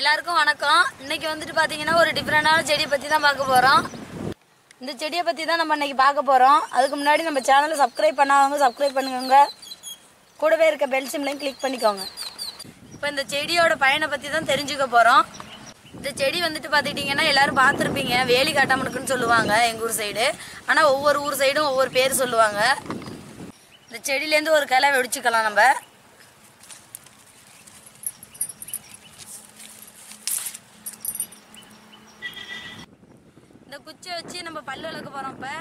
எல்லாருக்கும் வணக்கம் இன்னைக்கு வந்துட்டு பாத்தீங்கன்னா ஒரு டிஃப்ரெண்டான செடியை பத்தி தான் பார்க்க போறோம் இந்த செடியை பத்தி தான் நம்ம இன்னைக்கு பார்க்க போறோம் அதுக்கு முன்னாடி நம்ம சேனலை சப்ஸ்கிரைப் பண்ணாதவங்க சப்ஸ்கிரைப் பண்ணுங்க கூடவே இருக்க பெல் சிம்லையும் கிளிக் பண்ணிக்கோங்க இப்போ இந்த செடியோட பயனை பத்தி தான் தெரிஞ்சுக்க போறோம் இந்த செடி வந்துட்டு பார்த்துக்கிட்டிங்கன்னா எல்லாரும் பார்த்துருப்பீங்க வேலி காட்டாமனுக்குன்னு சொல்லுவாங்க எங்கள் ஊர் சைடு ஆனால் ஒவ்வொரு ஊர் சைடும் ஒவ்வொரு பேர் சொல்லுவாங்க இந்த செடியிலேருந்து ஒரு கிளை வெடிச்சுக்கலாம் நம்ம இந்த குச்சியை வச்சு நம்ம பல்லு விளக்க போறோம் இப்ப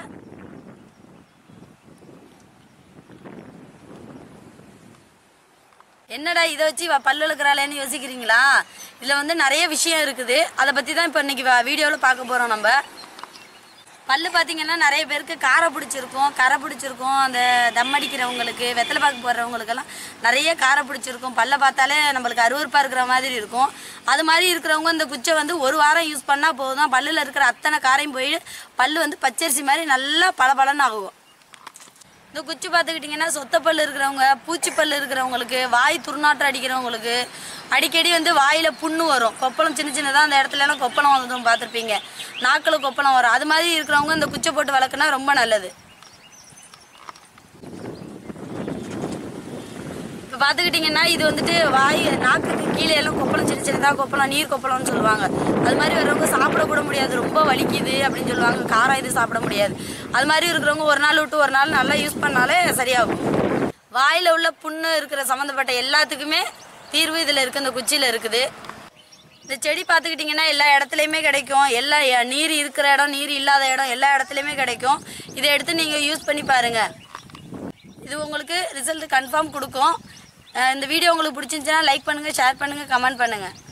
என்னடா இதை வச்சு இவ பல்லு விளக்குறாளேன்னு யோசிக்கிறீங்களா இதுல வந்து நிறைய விஷயம் இருக்குது அதை பத்தி தான் இப்போ இன்னைக்கு வீடியோவில் பார்க்க போறோம் நம்ம பல்லு பார்த்தீங்கன்னா நிறைய பேருக்கு காரை பிடிச்சிருக்கும் கரை பிடிச்சிருக்கும் அந்த தம் அடிக்கிறவங்களுக்கு வெத்தலை பாக்கு போடுறவங்களுக்கெல்லாம் நிறைய காரை பிடிச்சிருக்கும் பல்லை பார்த்தாலே நம்மளுக்கு அருவருப்பாக இருக்கிற மாதிரி இருக்கும் அது மாதிரி இருக்கிறவங்க இந்த குச்சை வந்து ஒரு வாரம் யூஸ் பண்ணால் போதும் பல்லில் இருக்கிற அத்தனை காரையும் போய் பல்லு வந்து பச்சரிசி மாதிரி நல்லா பளபளன்னு ஆகும் இந்த குச்சி பார்த்துக்கிட்டிங்கன்னா சொத்தப்பல் இருக்கிறவங்க பூச்சிப்பல் இருக்கிறவங்களுக்கு வாய் துர்நாற்றம் அடிக்கிறவங்களுக்கு அடிக்கடி வந்து வாயில் புண்ணு வரும் கொப்பளம் சின்ன சின்னதாக அந்த இடத்துல எல்லாம் கொப்பளம் வந்ததும் பார்த்துருப்பீங்க நாக்கில் கொப்பளம் வரும் அது மாதிரி இருக்கிறவங்க இந்த குச்சை போட்டு வளர்க்குனா ரொம்ப நல்லது இப்போ பார்த்துக்கிட்டிங்கன்னா இது வந்துட்டு வாய் நாக்குக்கு கீழே எல்லாம் கொப்பளம் சின்ன சின்னதாக கொப்பளம் நீர் கொப்பளம்னு சொல்லுவாங்க அது மாதிரி வரவங்க சாப்பிட கூட முடியாது ரொம்ப வலிக்குது அப்படின்னு சொல்லுவாங்க காரம் இது சாப்பிட முடியாது அது மாதிரி இருக்கிறவங்க ஒரு நாள் விட்டு ஒரு நாள் நல்லா யூஸ் பண்ணாலே சரியாகும் வாயில் உள்ள புண்ணு இருக்கிற சம்மந்தப்பட்ட எல்லாத்துக்குமே தீர்வு இதில் இருக்குது இந்த குச்சியில் இருக்குது இந்த செடி பார்த்துக்கிட்டிங்கன்னா எல்லா இடத்துலையுமே கிடைக்கும் எல்லா எ- நீர் இருக்கிற இடம் நீர் இல்லாத இடம் எல்லா இடத்துலையுமே கிடைக்கும் இதை எடுத்து நீங்கள் யூஸ் பண்ணி பாருங்கள் இது உங்களுக்கு ரிசல்ட் கன்ஃபார்ம் கொடுக்கும் அஹ் இந்த வீடியோ உங்களுக்கு பிடிச்சிருந்துச்சுன்னா லைக் பண்ணுங்கள் ஷேர் பண்ணுங்கள் கமெண்ட் பண்ணுங்கள்